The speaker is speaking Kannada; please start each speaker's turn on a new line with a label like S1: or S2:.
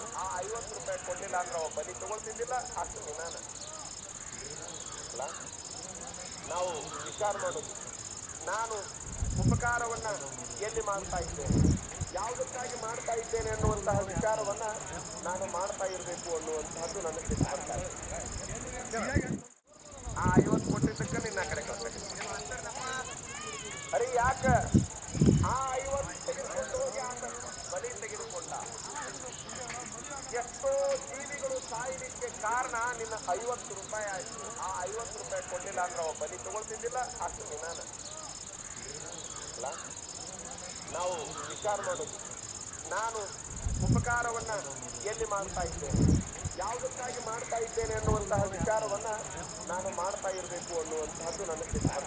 S1: ಆ ಐವತ್ತು ರೂಪಾಯಿ ಕೊಡ್ಲಿಲ್ಲ ಅಂದ್ರೆ ಅವ ಬಲಿ ತಗೊಳ್ತಿದ್ದಿಲ್ಲ ಅಷ್ಟು ವಿನಾನ ಅಲ್ಲ ನಾವು ವಿಚಾರ ಮಾಡೋದು ನಾನು ಉಪಕಾರವನ್ನ ಎಲ್ಲಿ ಮಾಡ್ತಾ ಇದ್ದೇನೆ ಯಾವುದಕ್ಕಾಗಿ ಮಾಡ್ತಾ ಇದ್ದೇನೆ ಅನ್ನುವಂತಹ ವಿಚಾರವನ್ನ ನಾನು ಮಾಡ್ತಾ ಇರಬೇಕು ಅನ್ನುವಂತಹದ್ದು ನನ್ನ ಚಿಂತೆ ಬರ್ತಾ ಇದೆ. ಆ ಐವತ್ತು ಕೊಟ್ಟಿದ್ದಕ್ಕೆ ನಿನ್ನ ಕಡೆ ಕಳ್ಬೇಕು ಅರೆ ಯಾಕ ಆ ಐವತ್ತು ತೆಗೆದುಕೊಂಡು ಹೋಗಿ ಆತ ಬಲಿ ತೆಗೆದುಕೊಂಡ ಎಷ್ಟೋ ಜೀವಿಗಳು ಸಾಯಲಿಕ್ಕೆ ಕಾರಣ ನಿನ್ನ ಐವತ್ತು ರೂಪಾಯಿ ಆಯ್ತು ಆ ಐವತ್ತು ರೂಪಾಯಿ ಕೊಡ್ಲಿಲ್ಲ ಅಂದ್ರೆ ಅವ ಬಲಿ ತಗೊಳ್ತಿದ್ದಿಲ್ಲ ಅಷ್ಟು ವಿನಾನ ಅಲ್ಲ ನಾವು ವಿಚಾರ ಮಾಡೋದು ನಾನು ಉಪಕಾರವನ್ನ ಎಲ್ಲಿ ಮಾಡ್ತಾ ಇದ್ದೇನೆ ಯಾವುದಕ್ಕಾಗಿ ಮಾಡ್ತಾ ಇದ್ದೇನೆ ಅನ್ನುವಂತಹ ವಿಚಾರವನ್ನ ನಾನು ಮಾಡ್ತಾ ಇರಬೇಕು ಅನ್ನುವಂತಹದ್ದು ನನ್ನ ಚಿಂತೆ